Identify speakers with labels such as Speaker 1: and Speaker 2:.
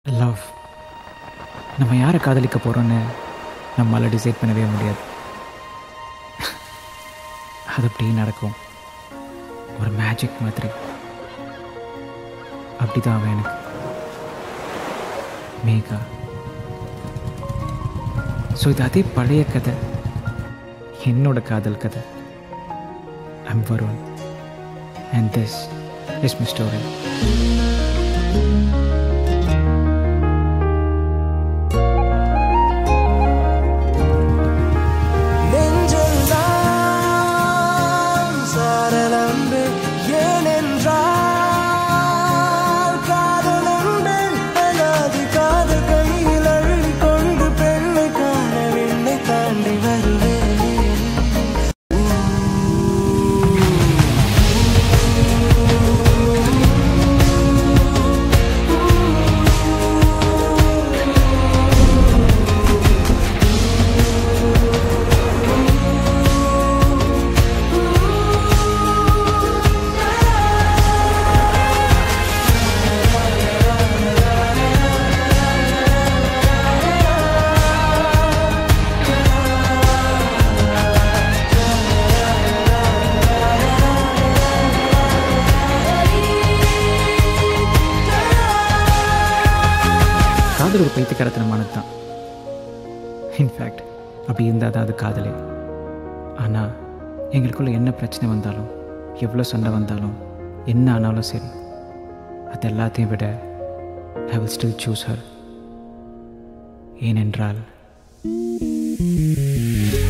Speaker 1: love நம்ம யாரை காதலிக்க போகிறோன்னு நம்மளால் டிசைட் பண்ணவே முடியாது அது அப்படியே நடக்கும் ஒரு மேஜிக் மாதிரி அப்படி தான் அவன் எனக்கு மேகா ஸோ இது அதே பழைய கதை என்னோட காதல் கதை I'm Varun and this is my story
Speaker 2: நெஞ்செல்லாம் சாரலம்பு ஏனென்றால் காதலம்பு அழாது காதல் கையில் அள்ளி கொண்டு பெண்ணை காண விண்ணை தாண்டி வருவேன்
Speaker 1: காதல் ஒரு பைத்தியக்காரத்தனமானது தான் இன்ஃபேக்ட் அப்படி இருந்தால் தான் அது காதலே ஆனால் எங்களுக்குள்ள என்ன பிரச்சனை வந்தாலும் எவ்வளோ சண்டை வந்தாலும் என்ன ஆனாலும் சரி அது எல்லாத்தையும் விட I will still choose her ஏனென்றால்